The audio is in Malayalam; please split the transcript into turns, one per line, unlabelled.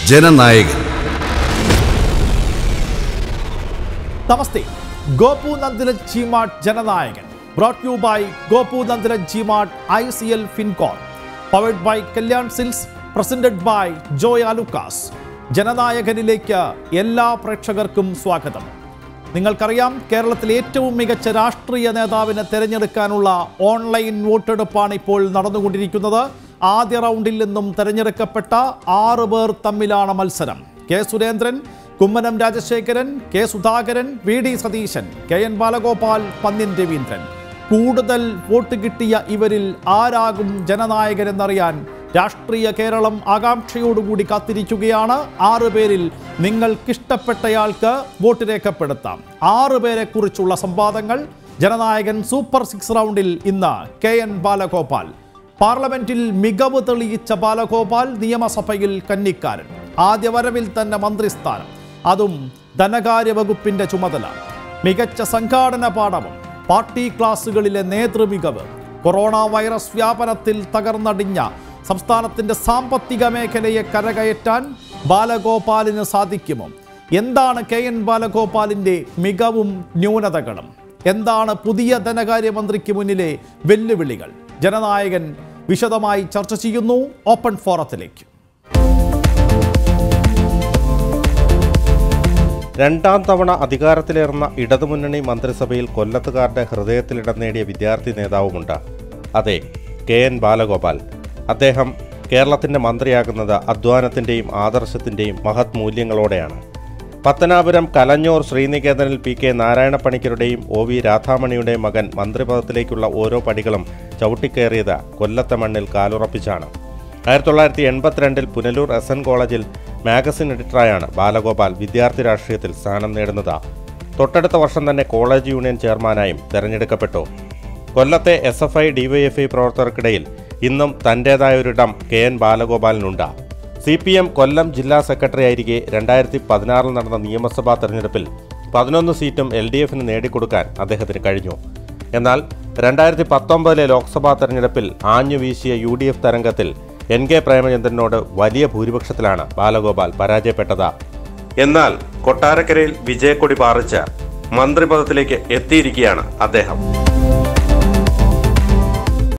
ജനനായകൻ
നമസ്തേ ഗോപു നന്ദിലൻ ചീമാട്ട് ജനനായകൻ brought you by Gopu Nandilan Cheemattu I C L Fincorp powered by Kalyan Silks presented by Joy Alukkas ജനനായകനിലേക്ക് എല്ലാ പ്രേക്ഷകർക്കും സ്വാഗതം നിങ്ങൾക്കറിയാം കേരളത്തിലെ ഏറ്റവും മികച്ച രാഷ്ട്രീയ നേതാവിനെ തെരഞ്ഞെടുക്കാനുള്ള ഓൺലൈൻ വോട്ടെടുപ്പാണ് ഇപ്പോൾ നടന്നുകൊണ്ടിരിക്കുന്നത് ആദ്യ റൗണ്ടിൽ നിന്നും തെരഞ്ഞെടുക്കപ്പെട്ട ആറ് പേർ തമ്മിലാണ് മത്സരം K Surendran Kummanam Rajasekharan K Sudhakaran V D Satheesan K N Balagopal Pannyan Raveendran കൂടുതൽ വോട്ട് കിട്ടിയ ഇവരിൽ ആരാകും ജനനായകനെന്നറിയാൻ രാഷ്ട്രീയ കേരളം ആകാംക്ഷയോടുകൂടി കാത്തിരിക്കുകയാണ് ആറ് പേരിൽ നിങ്ങൾക്കിഷ്ടപ്പെട്ടയാൾക്ക് വോട്ട് രേഖപ്പെടുത്താം ആറ് പേരെ കുറിച്ചുള്ള സംവാദങ്ങൾ ജനനായകൻ സൂപ്പർ സിക്സ് റൗണ്ടിൽ ഇന്ന് കെ എൻ ബാലഗോപാൽ പാർലമെന്റിൽ മികവ് തെളിയിച്ച ബാലഗോപാൽ നിയമസഭയിൽ കന്നിക്കാരൻ ആദ്യ വരവിൽ തന്നെ മന്ത്രിസ്ഥാനം അതും ധനകാര്യ വകുപ്പിന്റെ ചുമതല മികച്ച സംഘാടന പാഠവും പാർട്ടി ക്ലാസുകളിലെ നേതൃമികവ് കൊറോണ വൈറസ് വ്യാപനത്തിൽ തകർന്നടിഞ്ഞ സംസ്ഥാനത്തിന്റെ സാമ്പത്തിക മേഖലയെ കരകയറ്റാൻ ബാലഗോപാലിന് സാധിക്കുമോ എന്താണ് കെ എൻ ബാലഗോപാലിന്റെ മികവും ന്യൂനതകളും എന്താണ് പുതിയ ധനകാര്യമന്ത്രിക്ക് മുന്നിലെ വെല്ലുവിളികൾ ജനനായകൻ വിശദമായി ചർച്ച ചെയ്യുന്നു ഓപ്പൺ ഫോറത്തിലേക്ക്
രണ്ടാം തവണ അധികാരത്തിലേറുന്ന ഇടതുമുന്നണി മന്ത്രിസഭയിൽ കൊല്ലത്തുകാരുടെ ഹൃദയത്തിലിടം നേടിയ വിദ്യാർത്ഥി നേതാവുമുണ്ട് അതെ കെ എൻ ബാലഗോപാൽ അദ്ദേഹം കേരളത്തിൻ്റെ മന്ത്രിയാകുന്നത് അധ്വാനത്തിൻ്റെയും ആദർശത്തിൻ്റെയും മഹത് മൂല്യങ്ങളോടെയാണ് പത്തനാപുരം കലഞ്ഞൂർ ശ്രീനികേതനിൽ പി കെ നാരായണപ്പണിക്കരുടെയും ഒ വി രാധാമണിയുടെയും മകൻ മന്ത്രിപദത്തിലേക്കുള്ള ഓരോ പടികളും ചവിട്ടിക്കയറിയത് കൊല്ലത്തെ മണ്ണിൽ കാലുറപ്പിച്ചാണ് ആയിരത്തി തൊള്ളായിരത്തി എൺപത്തിരണ്ടിൽ Punalur S N college magazine എഡിറ്ററായാണ് ബാലഗോപാൽ വിദ്യാർത്ഥി രാഷ്ട്രീയത്തിൽ സ്ഥാനം നേടുന്നത് തൊട്ടടുത്ത വർഷം തന്നെ കോളേജ് യൂണിയൻ ചെയർമാനായും തെരഞ്ഞെടുക്കപ്പെട്ടു കൊല്ലത്തെ എസ് എഫ് ഐ ഡിവൈഎഫ്ഐ പ്രവർത്തകർക്കിടയിൽ ഇന്നും തൻ്റേതായ ഒരിടം കെ എൻ ബാലഗോപാലിനുണ്ട് സി പി എം കൊല്ലം ജില്ലാ സെക്രട്ടറി ആയിരിക്കെ രണ്ടായിരത്തി പതിനാറിൽ നടന്ന നിയമസഭാ തെരഞ്ഞെടുപ്പിൽ പതിനൊന്ന് സീറ്റും എൽ ഡി എഫിന് നേടിക്കൊടുക്കാൻ അദ്ദേഹത്തിന് കഴിഞ്ഞു എന്നാൽ രണ്ടായിരത്തി പത്തൊമ്പതിലെ ലോക്സഭാ തെരഞ്ഞെടുപ്പിൽ ആഞ്ഞു വീശിയ യു ഡി എഫ് തരംഗത്തിൽ എൻ കെ പ്രേമചന്ദ്രനോട് വലിയ ഭൂരിപക്ഷത്തിലാണ് ബാലഗോപാൽ പരാജയപ്പെട്ടത് എന്നാൽ കൊട്ടാരക്കരയിൽ വിജയക്കൊടി പാറിച്ച് മന്ത്രിപദത്തിലേക്ക് എത്തിയിരിക്കുകയാണ് അദ്ദേഹം